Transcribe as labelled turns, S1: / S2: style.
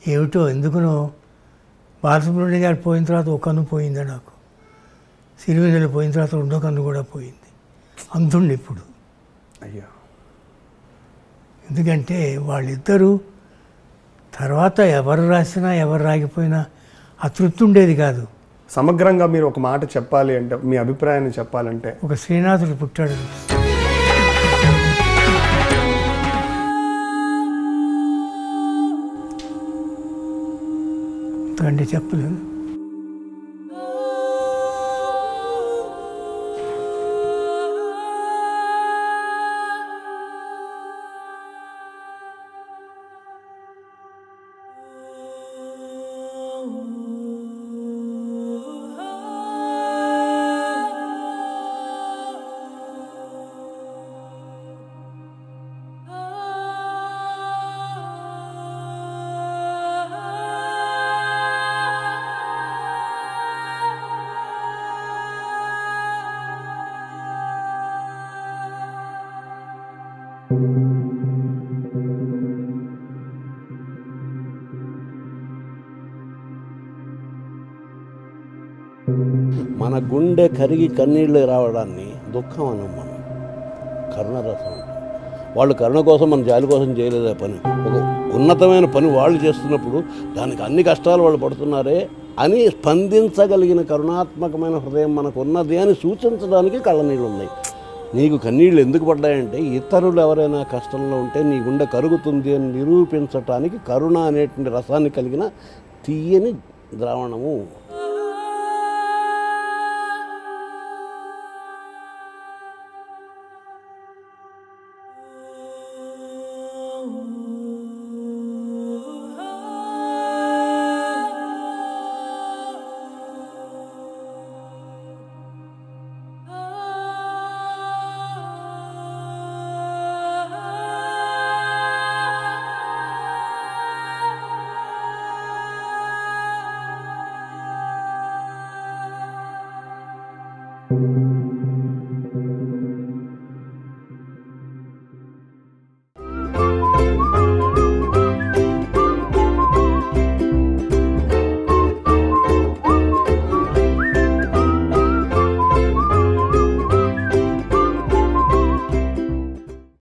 S1: ఏమిటో ఎందుకునో బాలసుబ్రహ్మణ్యం గారు పోయిన తర్వాత ఒక కన్ను పోయిందా నాకు సిరివెన్నెల పోయిన తర్వాత రెండో కన్ను కూడా పోయింది అంతుండి ఇప్పుడు
S2: అయ్యా
S1: ఎందుకంటే వాళ్ళిద్దరూ తర్వాత ఎవరు రాసినా ఎవరు రాగిపోయినా ఆ తృప్తి ఉండేది కాదు
S2: సమగ్రంగా మీరు ఒక మాట చెప్పాలి అంటే మీ అభిప్రాయాన్ని చెప్పాలంటే
S1: ఒక శ్రీనాథుడు పుట్టాడు అంతకంటే చెప్పలేను
S3: మన గుండె కరిగి కన్నీళ్ళు రావడాన్ని దుఃఖం అనం మనం కరుణరసం అంటాం. వాళ్ళు కరుణ కోసం మన జాలి కోసం చేయలేదు ఆ పని ఒక ఉన్నతమైన పని వాళ్ళు చేస్తున్నప్పుడు దానికి అన్ని కష్టాలు వాళ్ళు పడుతున్నారే అని స్పందించగలిగిన కరుణాత్మకమైన హృదయం మనకు ఉన్నది అని సూచించడానికి కళ్ళనీళ్ళు ఉన్నాయి నీకు కన్నీళ్ళు ఎందుకు పడ్డాయంటే ఇతరులు ఎవరైనా కష్టంలో ఉంటే నీ గుండె కరుగుతుంది అని నిరూపించటానికి కరుణ అనేటువంటి రసాన్ని కలిగిన తీయని ద్రావణము